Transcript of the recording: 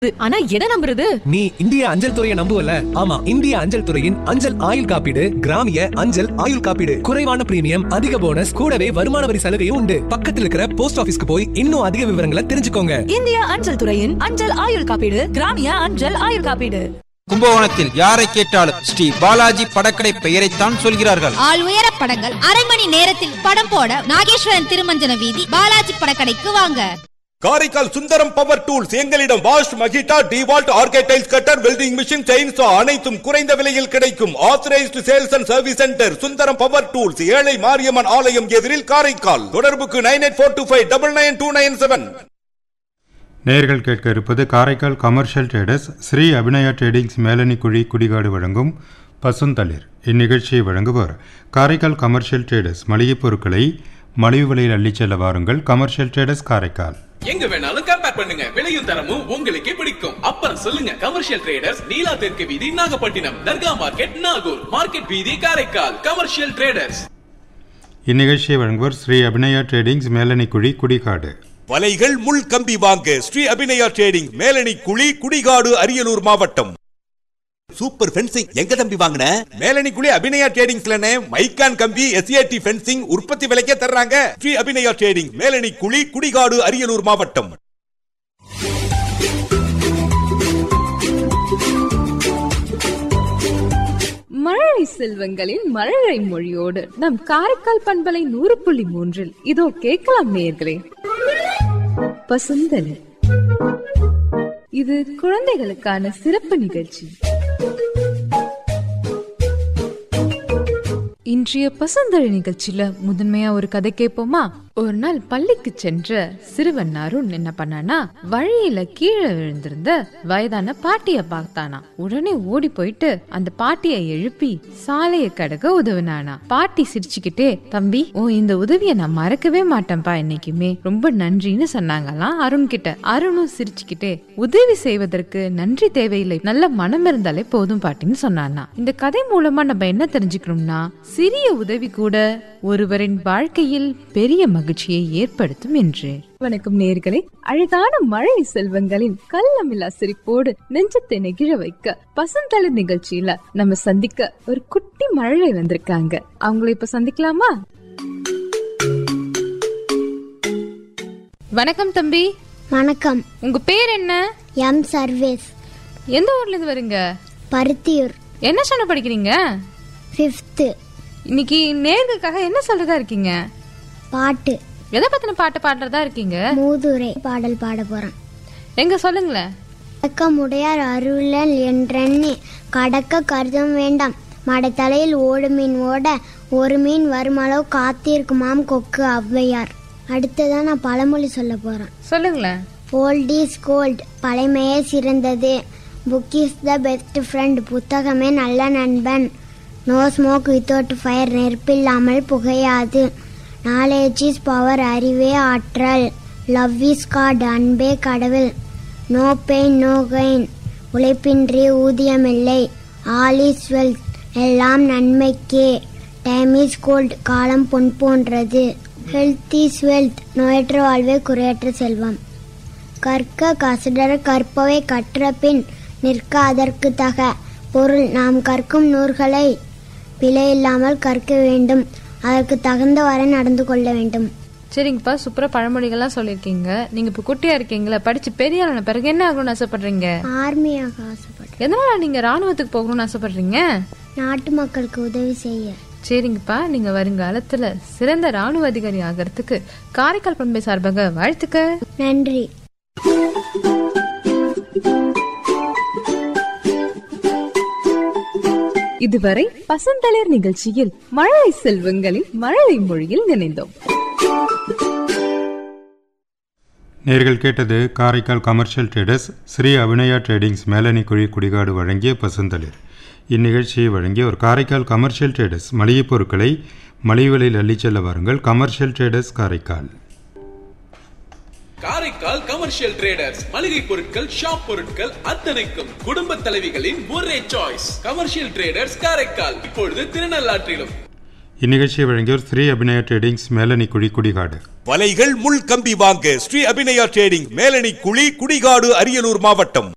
ஆனா எதை நம்புறது நீ இந்திய அஞ்சல் துறையை நம்புவல ஆமா இந்திய அஞ்சல் துறையின் அஞ்சல் ஆயுள் காப்பீடு கிராமிய அஞ்சல் ஆயுள் காப்பீடு குறைவான பிரீமியம் அதிக போனஸ் கூடவே வருமான வரி சலுகையும் உண்டு பக்கத்துல இருக்கிற போஸ்ட் ஆபீஸ்க்கு போய் இன்னும் அதிக விவரங்களை தெரிஞ்சுக்கோங்க இந்திய அஞ்சல் துறையின் அஞ்சல் ஆயுள் காப்பீடு கிராமிய அஞ்சல் ஆயுள் காப்பீடு கும்பகோணத்தில் யாரை கேட்டாலும் ஸ்ரீ பாலாஜி படக்கடை பெயரைத்தான் சொல்கிறார்கள் ஆள் உயர படங்கள் அரை மணி நேரத்தில் படம் போட நாகேஸ்வரன் திருமஞ்சன வீதி பாலாஜி படக்கடைக்கு வாங்க காரைக்கால் சுந்தரம் பவர் டூல்ஸ் எங்களிடம் வாஷ் மகிட்டா டிவால்ட் ஆர்கேடைல்ஸ் கட்டர் வெல்டிங் மிஷின் செயின்சா அனைத்தும் குறைந்த விலையில் கிடைக்கும் authorised sales and service centre Sundaram power tools Ezhai Mariamman ஆலயம் எதிரில் காரைக்கால் தொடர்புக்கு nine eight four two five double nine two nine seven நேர்கள் கேட்க இருப்பது Karaikal commercial traders Sri Abhinaya tradings Melani Kuzhi Kudikadu வழங்கும் பசுந்தளிர் இந்நிகழ்ச்சியை வழங்குவோர் காரைக்கால் கமர்ஷியல் ட்ரேடர்ஸ் மளிகைப் பொருட்களை மலிவு விலையில் அள்ளிச் செல்ல வாருங்கள் கமர்ஷியல் ட்ரேடர்ஸ் காரைக்கால் எங்க வேணாலும் கம்பேர் பண்ணுங்க விலையும் தரமும் உங்களுக்கே பிடிக்கும் அப்புறம் சொல்லுங்க கமர்ஷியல் ட்ரேடர்ஸ் நீலா தெற்கு வீதி நாகப்பட்டினம் தர்கா மார்க்கெட் நாகூர் மார்க்கெட் வீதி காரைக்கால் கமர்ஷியல் ட்ரேடர்ஸ் இந்நிகழ்ச்சியை வழங்குவோர் ஸ்ரீ அபிநயா ட்ரேடிங்ஸ் மேலனி குழி குடிகாடு வலைகள் முள் கம்பி வாங்க ஸ்ரீ அபிநயா ட்ரேடிங் மேலணி குழி குடிகாடு அரியலூர் மாவட்டம் சூப்பர் ஃபென்சிங் எங்க தம்பி வாங்கின மேலணி குழி அபிநயா ட்ரேடிங்ஸ்லனே மைக்கான் கம்பி எஸ்ஏடி ஃபென்சிங் உற்பத்தி விலைக்கே தர்றாங்க ஸ்ரீ அபிநயா ட்ரேடிங் மேலணி குழி குடிகாடு அரியலூர் மாவட்டம் மழலை செல்வங்களின் மழலை மொழியோடு நம் காரைக்கால் பண்பலை நூறு புள்ளி மூன்றில் இதோ கேட்கலாம் நேயர்களே பசுந்தலி இது குழந்தைகளுக்கான சிறப்பு நிகழ்ச்சி இன்றைய பசுந்தழி நிகழ்ச்சியில முதன்மையா ஒரு கதை கேட்போமா ஒரு நாள் பள்ளிக்கு சென்ற சிறுவன் அருண் என்ன பண்ணானா வழியில கீழே விழுந்திருந்த வயதான பாட்டிய பார்த்தானா உடனே ஓடி போயிட்டு அந்த பாட்டிய எழுப்பி சாலைய கடக்க உதவினானா பாட்டி சிரிச்சுக்கிட்டே தம்பி உன் இந்த உதவிய நான் மறக்கவே மாட்டேன்பா என்னைக்குமே ரொம்ப நன்றின்னு சொன்னாங்களாம் அருண் கிட்ட அருணும் சிரிச்சுக்கிட்டே உதவி செய்வதற்கு நன்றி தேவையில்லை நல்ல மனம் இருந்தாலே போதும் பாட்டின்னு சொன்னானா இந்த கதை மூலமா நம்ம என்ன தெரிஞ்சுக்கணும்னா சிறிய உதவி கூட ஒருவரின் வாழ்க்கையில் பெரிய மகிழ்ச்சியை ஏற்படுத்தும் என்று வணக்கம் நேர்களே அழகான மழை செல்வங்களின் கள்ளமில்லா சிரிப்போடு நெஞ்சத்தை நெகிழ வைக்க பசந்தளிர் நிகழ்ச்சியில நம்ம சந்திக்க ஒரு குட்டி மழலை வந்திருக்காங்க அவங்கள இப்ப சந்திக்கலாமா வணக்கம் தம்பி வணக்கம் உங்க பேர் என்ன எம் சர்வேஸ் எந்த ஊர்ல இருந்து வரீங்க பருத்தியூர் என்ன சொன்ன படிக்கிறீங்க ஃபிஃப்த்து இன்னைக்கு நேர்களுக்காக என்ன சொல்றதா இருக்கீங்க பாட்டு எதை பத்தின பாட்டு பாடுறதா இருக்கீங்க மூதுரை பாடல் பாட போறேன் எங்க சொல்லுங்களேன் கடக்கமுடையார் அருளல் என்றெண்ணி கடக்க கருதம் வேண்டாம் மடைத்தலையில் ஓடு மீன் ஓட ஒரு மீன் வருமளவு காத்திருக்குமாம் கொக்கு ஔவையார் அடுத்ததான் நான் பழமொழி சொல்ல போறேன் சொல்லுங்களேன் ஓல்ட் இஸ் கோல்ட் பழைமையே சிறந்தது book is the best friend புத்தகமே நல்ல நண்பன் நோ ஸ்மோக் வித்தவுட் ஃபயர் நெருப்பில்லாமல் புகையாது நாலேஜ் இஸ் பவர் அறிவே ஆற்றல் லவ் இஸ் காட் அன்பே கடவுள் நோ பெயின் நோ கெயின் உழைப்பின்றி ஊதியமில்லை ஆல் இஸ் வெல்த் எல்லாம் நன்மைக்கே டைம் இஸ் கோல்ட் காலம் பொன் போன்றது ஹெல்த் இஸ் வெல்த் நோயற்ற வாழ்வே குறையற்ற செல்வம் கற்க கசடர கற்பவை கற்ற பின் நிற்க அதற்கு தக பொருள் நாம் கற்கும் நூல்களை பிழை இல்லாமல் கற்க வேண்டும் அதற்கு தகுந்தவரை நடந்து கொள்ள வேண்டும் சரிங்கப்பா சூப்பரா பழமொழிகள்லாம் சொல்லியிருக்கீங்க நீங்க இப்ப குட்டியா இருக்கீங்களா படிச்சு பெரிய ஆன பிறகு என்ன ஆகணும்னு ஆசைப்படுறீங்க ஆர்மியாக ஆசைப்படுறேன் எதனால நீங்க ராணுவத்துக்கு போகணும்னு ஆசைப்படுறீங்க நாட்டு மக்களுக்கு உதவி செய்ய சரிங்கப்பா நீங்க வருங்காலத்துல சிறந்த ராணுவ அதிகாரி ஆகிறதுக்கு காரைக்கால் பண்பை சார்பாக வாழ்த்துக்க நன்றி இதுவரை பசந்தளிர் நிகழ்ச்சியில் மழலை செல்வங்களின் மழலை மொழியில் நினைந்தோம் நேர்கள் கேட்டது Karaikal commercial traders Sri Abhinaya tradings Melani Kuzhi Kudikadu வழங்கிய பசுந்தளிர் இந்நிகழ்ச்சியை வழங்கிய ஒரு காரைக்கால் கமர்ஷியல் ட்ரேடர்ஸ் மளிகைப் பொருட்களை மலிவு விலையில் அள்ளிச் செல்ல வாருங்கள் commercial traders Karaikal Karaikal commercial traders மளிகை பொருட்கள் ஷாப் பொருட்கள் அத்தனைக்கும் குடும்ப தலைவிகளின் ஒரே சாய்ஸ் கமர்ஷியல் ட்ரேடர்ஸ் காரைக்கால் இப்பொழுது திருநள்ளாற்றிலும் இந்நிகழ்ச்சியை வழங்கியோர் ஸ்ரீ அபிநயா ட்ரேடிங்ஸ் மேலனி குழி குடிகாடு வலைகள் முள் கம்பி வாங்க ஸ்ரீ அபிநயா ட்ரேடிங் மேலணி குழி குடிகாடு அரியலூர் மாவட்டம்